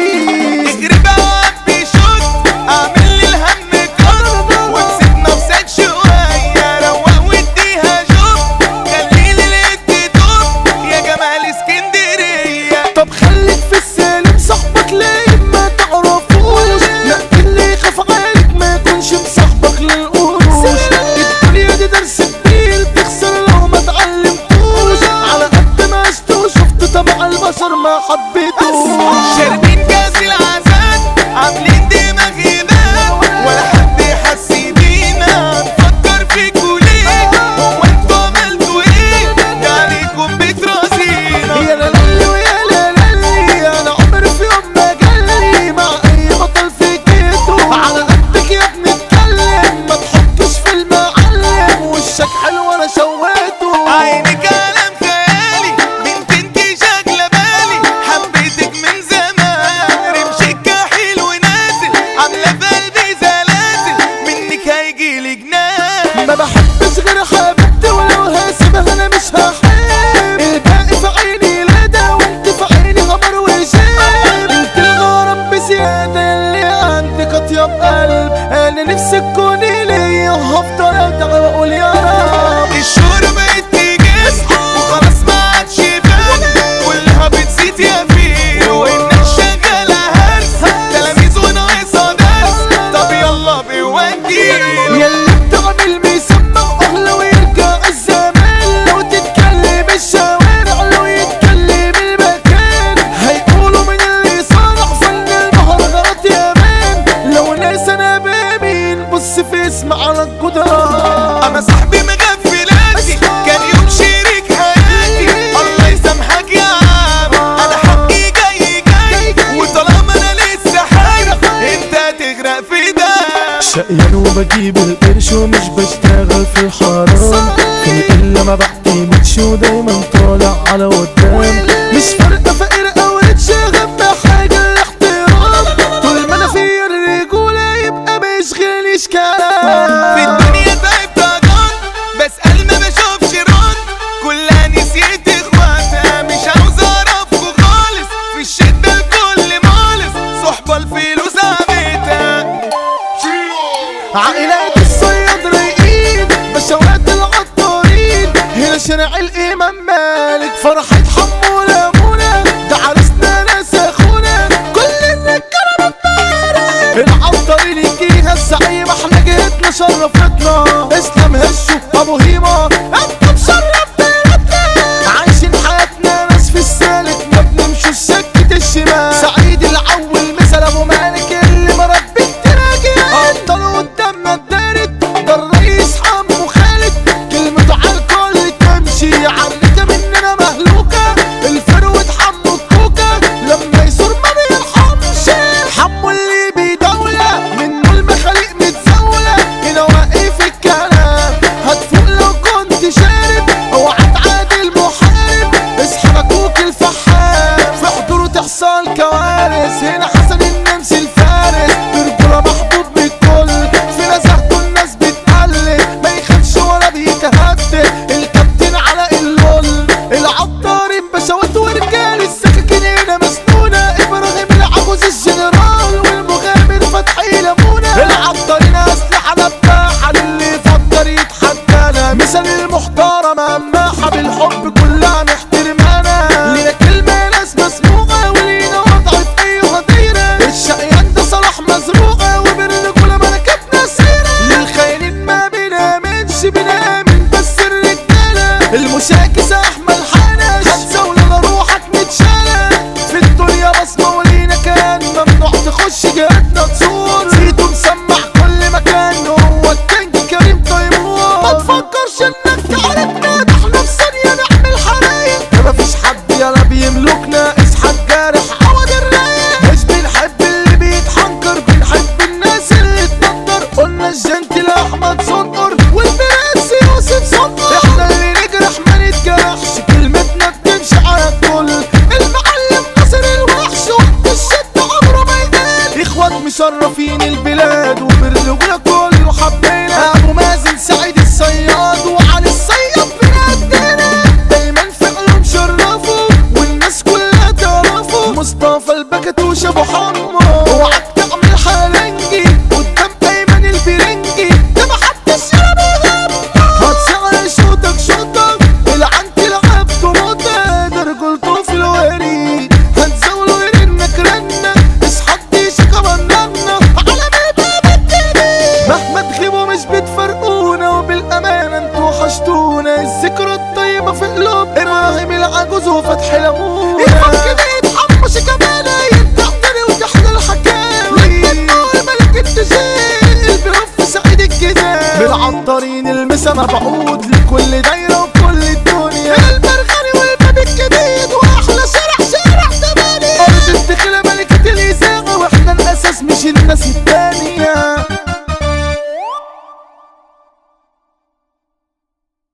مين اجري بقى بشوت اعمل لي الهم كت وامسك نفسك شوية روق واديها شوف خليلي الاتيتود يا جمال اسكندرية طب خليك في السالم صاحبك ليه ما تعرفوش لا اللي يخاف عليك ما يكونش مصاحبك للقروش الدنيا دي درس كبير تخسر لو ما اتعلمتوش على قد ما عشت وشفت طبع البشر ما حبيتوش شاربين كاس العسل عاملين دماغ هباب ولا حد يحس بينا نفكر فيكوا ليه هو انتوا عملتوا ايه ده عليكم بترازينا يا لا لا ويا لا لا انا عمري في يوم ما جالي مع اي بطل في جيته على قدك يا ابني اتكلم ما تحطش في المعلم وشك حلو انا شويته عينك كلام خيالي بنت انتي شاغله بالي حبيتك من زمان رمشك كحيل ونازل عامله في قلبي زلازل منك هيجيلي جنان ما بحبش غير حبيبتي ولو هسيبها انا مش هحب الباقي في عيني لا ده وانت في عيني قمر وشاب انت الغرام بزياده اللي عندك اطيب قلب انا نفسي تكوني ليا وهفضل ادعي واقول يا رب الشهور بقت تجس وخلاص ما عادش فاهم كلها بتزيد يا فيه والناس شغاله هرس تلاميذ وناقصه درس طب يلا بيودي ياللي بتعمل بيسمع اهله ويرجع الزمان لو تتكلم الشوارع لو يتكلم المكان هيقولوا من اللي صنع فن المهرجانات يا مان لو ناس انا بامين بص في اسم على الجدران انا صاحبي مغفلاتي كان يوم شريك حياتي الله يسامحك يا عم انا حقي جاي جاي وطالما انا لسه حي انت هتغرق في ده شقيان وبجيب القرش ومش بشتغل في الحرام في القلة ما بعتمدش ودايما طالع على قدام مش فارقة فقير او ريتش اهم حاجة الاحترام طول ما انا في الرجولة يبقى ما يشغلنيش في كلام الدنيا تعبت اجان بسأل ما بشوفش رد كلها نسيت اخواتها مش عاوز اعرفكوا خالص في الشدة الكل مالص صحبة الفلوس عميتها عائلات الصياد رايقين بشوات العطارين هنا شارع الامام مالك فرحة حمولة منى ده عرسنا ناس اخونا كل الرجالة بتبارك العطارين يجيها الزعيمة احنا جيتنا شرفتنا اسلام هشو ابو هيما انت مشرف بلدنا عايشين حياتنا ناس في السالك ما بنمشوا سكة الشمال سعيد العول مثل ابو مالك اللي مربي التراجل افضل قدامنا الدارت ده الرئيس حمو خالد كلمته على الكل تمشي عركة مننا مهلوكة الفروة حمو الكوكة لما يصور ما بيرحمش حمو اللي بيدولة منه المخاليق متزولة هنا واقف الكلام هتفوق لو كنت شارب اوعى تعادل محارب اصحى اخوك الفحام في حضوره تحصل كوارث هنا حسن النمسي الفارس برجولة محبوب بالكل في نزهته الناس بتقلد ما يخافش ولا بيتهدد الكابتن على اللول العطارين بشوات ورجال السكاكين هنا مسنونة ابراهيم العجوز الجنرال والمغامر فتحي لمونة العطارين اسلحة نباحة للي يفكر يتحدانا مثال المحترم اماحة بالحب كلها محترمانا لينا كلمة ناس مسموعة ولينا وضع في اي هديرة الشقيان ده صلاح مزروعة وبالرجولة ملكتنا سيرة للخاينين ما بنامنش بنامن بس الرجالة المشاكس احمد حنش هتزول روحك متشالة في الدنيا بصمة ولينا كان ممنوع تخش جهتنا تصور زيتو مسمع كل مكان هو الكينج كريم تيمور ما تفكرش انك تعرفنا ده احنا في ثانية نعمل حرايق ده مفيش حد يلا بيملكنا اصحى الجارح عوض الرايق مش بنحب اللي بيتحنكر بنحب الناس اللي تقدر قلنا الجنتل احمد صنقر والبرنس يوسف صنقر احنا اللي نجرح ما نتجرحش كلمتنا بتمشي على الكل المعلم ناصر الوحش وقت الشد عمره ما يقل اخوات مشرفين البلاد وبالرجولة كله حبينا ابو مازن سعيد الصياد وعلي الصياد بنادينا دايما فعلهم شرفوا والناس كلها تعرفوا مصطفى البكت وشابو حار العطارين المسا مبعوث لكل دايرة وكل الدنيا المرغني والباب الجديد واحلى شارع شارع زماني أرض الدخلة ملكة الإذاعة واحنا الأساس مش الناس التانية